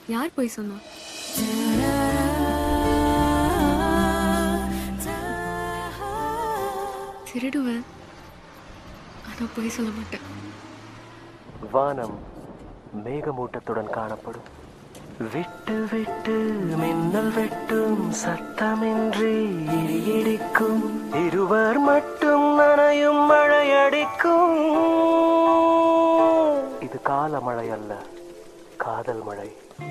யார் போய் சொன்னா திருடுவேன் ஆனா போய் சொல்ல மாட்டேன் வானம் மேகமூட்டத்துடன் காணப்படும் விட்டு விட்டு மின்னல் வெட்டும் சத்தமின்றி இடி இடிக்கும் இருவர் மட்டும் நனையும் மழை அடிக்கும் இது கால மழை அல்ல காதல் மழை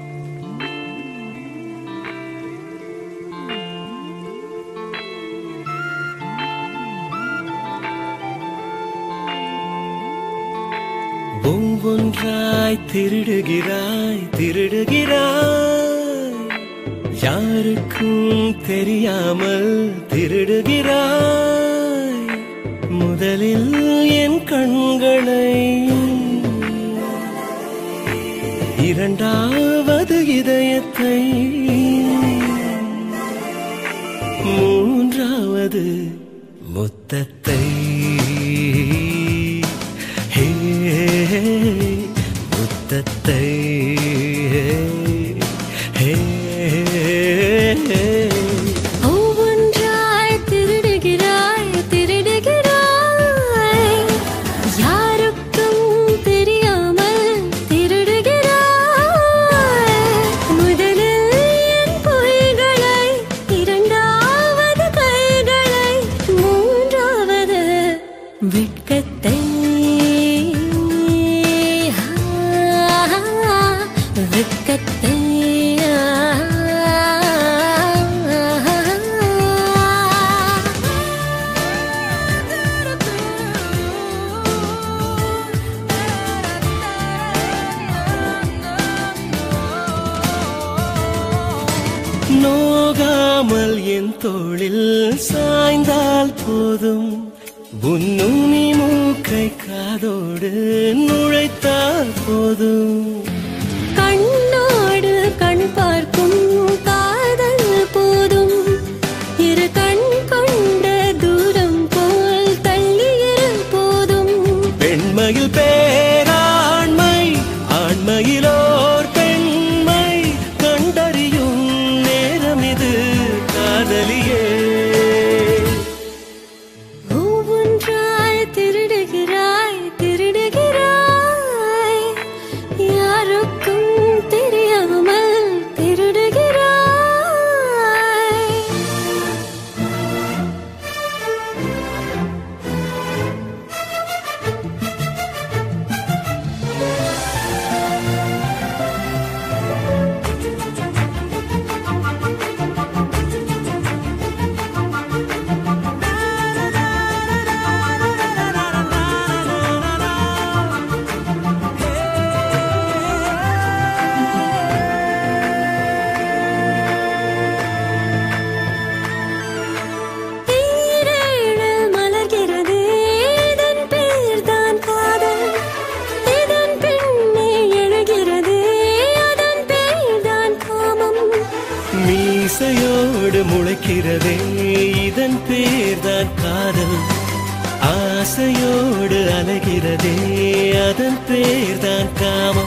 ஒவ்வொன்றாய் திருடுகிறாய் திருடுகிறாய் யாருக்கும் தெரியாமல் திருடுகிறாய் முதலில் என் கண்களை இரண்டாவது இதயத்தை மூன்றாவது முத்தத்தை ஹே, முத்தத்தை ஹே, ஒவ்வொன்றாய் திருடுகிறாய் திருடுகிறாய் யாருக்கும் தெரியாமல் திருடுகிறாய் முதலில் என் பொய்களை இரண்டாவது கைகளை மூன்றாவது வெட்கத்தை வெட்கத்தை நோகாமல் என் தோளில் சாய்ந்தால் போதும் உன்னுமி மூக்கை காதோடு நுழைத்தால் போதும் கண்ணோடு கண் பார்க்கும் காதல் போதும் இரு கண் கொண்ட தூரம் போல் தள்ளியிரு போதும் பெண்மையில் பேராண்மை ஆண்மையிலோர் பெண்மை கண்டறியும் நேரம் இது காதலியே ஒவ்வொன்றாய் திருடுகிறாய் திருடுகிறாய் யாருக்கும் தெரியாமல் திருடுகிறாய் ஈரேழல் மலர்கிறது இதன் பேர்தான் காதல் இதன் பின்னே எழுகிறது அதன் பேர்தான் காமம் மீசையோடு முளைக்கிறதே இதன் பேர்தான் காதல் ஆசையோடு அலைகிறதே அதன் பேர்தான் காமம்